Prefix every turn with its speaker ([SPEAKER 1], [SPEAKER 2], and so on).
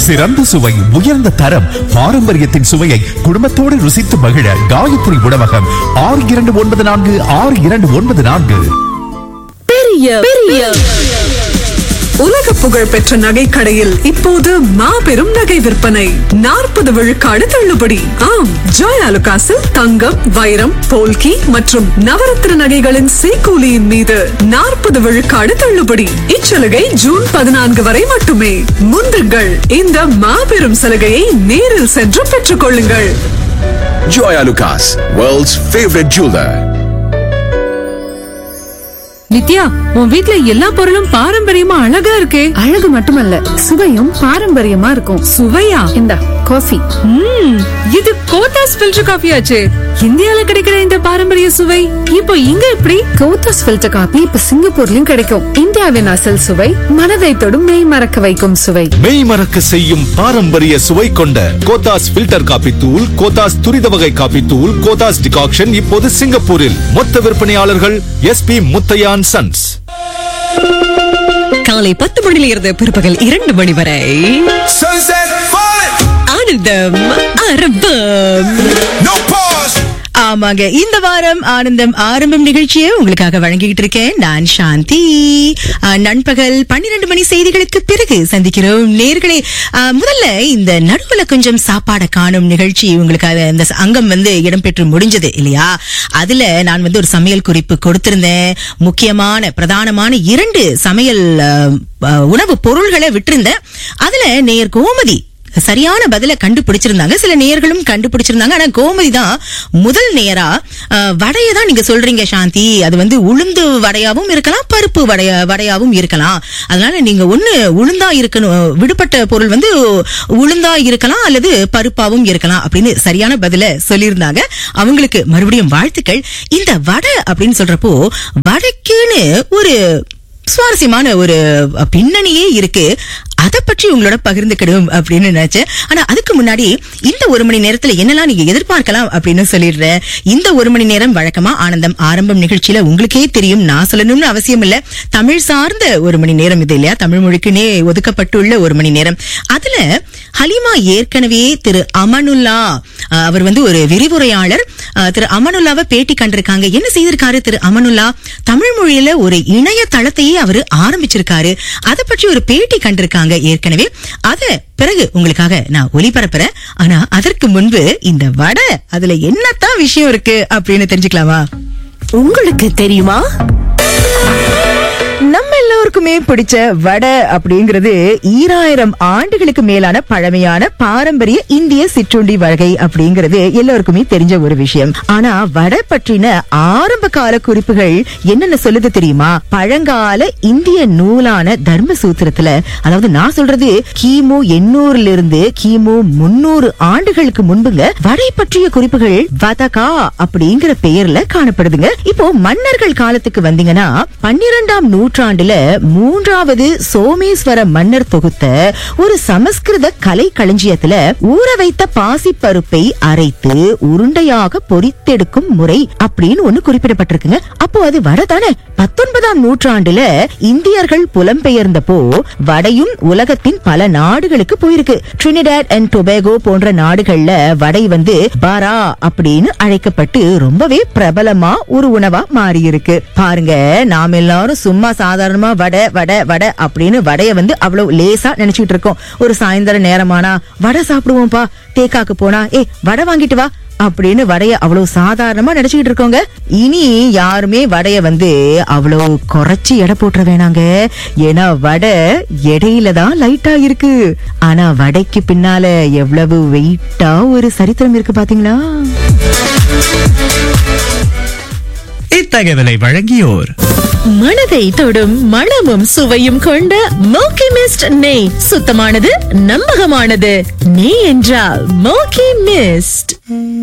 [SPEAKER 1] சிறந்த சுவை உயர்ந்த தரம் பாரம்பரியத்தின் சுவையை குடும்பத்தோடு ருசித்து மகிழ காயத்ரி உணவகம் ஆறு இரண்டு ஒன்பது நான்கு ஆறு இரண்டு ஒன்பது நான்கு
[SPEAKER 2] பெரிய பெரிய
[SPEAKER 3] உலக புகழ் பெற்ற நகை கடையில் இப்போது மாபெரும் நகை விற்பனை நாற்பது விழுக்காடு தள்ளுபடி ஆம் ஜாய் அலுகாசில் தங்கம் வைரம் போல்கி மற்றும் நவரத்ன நகைகளின் செய்கூலியின் மீது நாற்பது விழுக்காடு தள்ளுபடி இச்சலுகை ஜூன் பதினான்கு வரை மட்டுமே முந்துங்கள் இந்த மாபெரும் சலுகையை நேரில் சென்று பெற்றுக் கொள்ளுங்கள்
[SPEAKER 4] Joy Lucas, world's favorite jeweler.
[SPEAKER 2] Nithya உன் வீட்ல எல்லா பொருளும் பாரம்பரியமா அழகா இருக்கே
[SPEAKER 5] அழகு மட்டுமல்ல சுவையும் பாரம்பரியமா இருக்கும்
[SPEAKER 2] சுவையா
[SPEAKER 5] இந்தா காஃபி
[SPEAKER 2] ம் இது கோத்தாஸ் ஃபில்டர் காஃபி ஆச்சே இந்தியால கிடைக்கிற இந்த பாரம்பரிய சுவை இப்போ இங்க எப்படி
[SPEAKER 5] கோத்தாஸ் ஃபில்டர் காபி இப்ப சிங்கப்பூர்லயும் கிடைக்கும் இந்தியாவின் அசல் சுவை மனதை தொடும் மெய் மறக்க வைக்கும் சுவை
[SPEAKER 6] மெய் மறக்க செய்யும் பாரம்பரிய சுவை கொண்ட கோத்தாஸ் ஃபில்டர் காபி தூள் கோத்தாஸ் துரித வகை காபி தூள் கோத்தாஸ் டிகாக்ஷன் இப்போது சிங்கப்பூரில் மொத்த விற்பனையாளர்கள் எஸ்பி முத்தையான் சன்ஸ்
[SPEAKER 7] காலை பத்து மணியில இருந்து பிற்பகல் இரண்டு மணி வரை
[SPEAKER 4] Sunset falling,
[SPEAKER 7] ஆனந்தம் அரபம்
[SPEAKER 4] no pause.
[SPEAKER 7] ஆமாங்க இந்த வாரம் ஆனந்தம் ஆரம்பம் நிகழ்ச்சியை உங்களுக்காக வழங்கிக்கிட்டு இருக்கேன் நான் சாந்தி ஆ, நண்பகல் பன்னிரண்டு மணி செய்திகளுக்கு பிறகு சந்திக்கிறோம் நேர்களே முதல்ல இந்த நடுவுல கொஞ்சம் சாப்பாடை காணும் நிகழ்ச்சி உங்களுக்காக இந்த அங்கம் வந்து இடம்பெற்று முடிஞ்சது இல்லையா அதுல நான் வந்து ஒரு சமையல் குறிப்பு கொடுத்திருந்தேன் முக்கியமான பிரதானமான இரண்டு சமையல் ஆ, ஆ, உணவு பொருள்களை விட்டிருந்தேன் அதுல நேயர் கோமதி சரியான பதில கண்டுபிடிச்சிருந்தாங்க சில நேயர்களும் கண்டுபிடிச்சிருந்தாங்க ஆனா கோமதி தான் முதல் நேரா அஹ், வடையை தான் நீங்க சொல்றீங்க சாந்தி அது வந்து உளுந்து வடையாவும் இருக்கலாம் பருப்பு வடைய வடையாவும் இருக்கலாம் அதனால நீங்க ஒண்ணு உளுந்தா இருக்கணும் விடுபட்ட பொருள் வந்து உளுந்தா இருக்கலாம் அல்லது பருப்பாவும் இருக்கலாம் அப்படின்னு சரியான பதில சொல்லியிருந்தாங்க அவங்களுக்கு மறுபடியும் வாழ்த்துக்கள் இந்த வடை அப்படின்னு சொல்றப்போ வடைக்குன்னு ஒரு சுவாரஸ்யமான ஒரு பின்னணியே இருக்கு அதை பற்றி உங்களோட பகிர்ந்துக்கணும் அப்படின்னு நினைச்சேன் ஆனா அதுக்கு முன்னாடி இந்த ஒரு மணி நேரத்துல என்னெல்லாம் நீங்க எதிர்பார்க்கலாம் அப்படின்னு சொல்லிடுறேன் இந்த ஒரு மணி நேரம் வழக்கமா ஆனந்தம் ஆரம்பம் நிகழ்ச்சியில உங்களுக்கே தெரியும் நான் சொல்லணும்னு அவசியம் இல்ல தமிழ் சார்ந்த ஒரு மணி நேரம் இது இல்லையா தமிழ் மொழிக்குனே ஒதுக்கப்பட்டுள்ள ஒரு மணி நேரம் அதுல ஹலிமா ஏற்கனவே திரு அமனுல்லா அஹ், அவர் வந்து ஒரு விரிவுரையாளர் அஹ், திரு அமனுல்லாவை பேட்டி கண்டிருக்காங்க என்ன செய்திருக்காரு திரு அமனுல்லா தமிழ் மொழியில ஒரு இணைய தளத்தையே அவரு ஆரம்பிச்சிருக்காரு அதை பற்றி ஒரு பேட்டி கண்டிருக்காங்க ஏற்கனவே அத பிறகு உங்களுக்காக நான் ஒளிபரப்புறேன் ஆனா அதற்கு முன்பு இந்த வடை அதுல என்னத்தான் விஷயம் இருக்கு அப்படின்னு தெரிஞ்சுக்கலாமா
[SPEAKER 8] உங்களுக்கு தெரியுமா
[SPEAKER 7] நம்ம எல்லோருக்குமே பிடிச்ச வடை அப்படிங்கிறது ஈராயிரம் ஆண்டுகளுக்கு மேலான பழமையான பாரம்பரிய இந்திய சிற்றுண்டி வகை அப்படிங்கிறது எல்லோருக்குமே தெரிஞ்ச ஒரு விஷயம் ஆனா வடை பற்றின ஆரம்ப கால குறிப்புகள் என்னென்ன சொல்லுது தெரியுமா பழங்கால இந்திய நூலான தர்ம சூத்திரத்துல அதாவது நான் சொல்றது கிமு எண்ணூறுல இருந்து கிமு முன்னூறு ஆண்டுகளுக்கு முன்புங்க வடை பற்றிய குறிப்புகள் வதகா அப்படிங்கிற பெயர்ல காணப்படுதுங்க இப்போ மன்னர்கள் காலத்துக்கு வந்தீங்கன்னா பன்னிரெண்டாம் நூற்றாண்டுல மூன்றாவது சோமேஸ்வர மன்னர் தொகுத்த ஒரு சமஸ்கிருத கலை களஞ்சியத்துல ஊற வைத்த பாசிப்பருப்பை அரைத்து உருண்டையாக பொரித்தெடுக்கும் முறை அப்படின்னு ஒண்ணு குறிப்பிடப்பட்டிருக்குங்க அப்போ அது வடை தானே பத்தொன்பதாம் நூற்றாண்டுல இந்தியர்கள் புலம்பெயர்ந்தப்போ வடையும் உலகத்தின் பல நாடுகளுக்கு போயிருக்கு ட்ரினிடாட் அண்ட் டொபேகோ போன்ற நாடுகள்ல வடை வந்து பாரா அப்படின்னு அழைக்கப்பட்டு ரொம்பவே பிரபலமா ஒரு உணவா மாறி இருக்கு பாருங்க நாம எல்லாரும் சும்மா சாதாரணமா வடை வடை வடை அப்படின்னு வடைய வந்து அவ்வளவு லேசா நினைச்சிட்டு இருக்கோம் ஒரு சாயந்தர நேரமானா வடை சாப்பிடுவோம்ப்பா தேக்காக்கு போனா ஏ வடை வாங்கிட்டு வா அப்படின்னு வடைய அவ்வளவு சாதாரணமா நினைச்சுக்கிட்டு இருக்கோங்க இனி யாருமே வடைய வந்து அவ்வளவு குறைச்சு எடை போட்டுற வேணாங்க ஏன்னா வடை எடையில தான் லைட்டா இருக்கு ஆனா வடைக்கு பின்னால எவ்வளவு வெயிட்டா ஒரு சரித்திரம் இருக்கு பாத்தீங்களா
[SPEAKER 1] இத்தகவலை வழங்கியோர்
[SPEAKER 8] மனதை தொடும் மணமும் சுவையும் கொண்ட மோக்கி மிஸ்ட் நெய் சுத்தமானது நம்பகமானது நெய் என்றால் மோக்கி மிஸ்ட்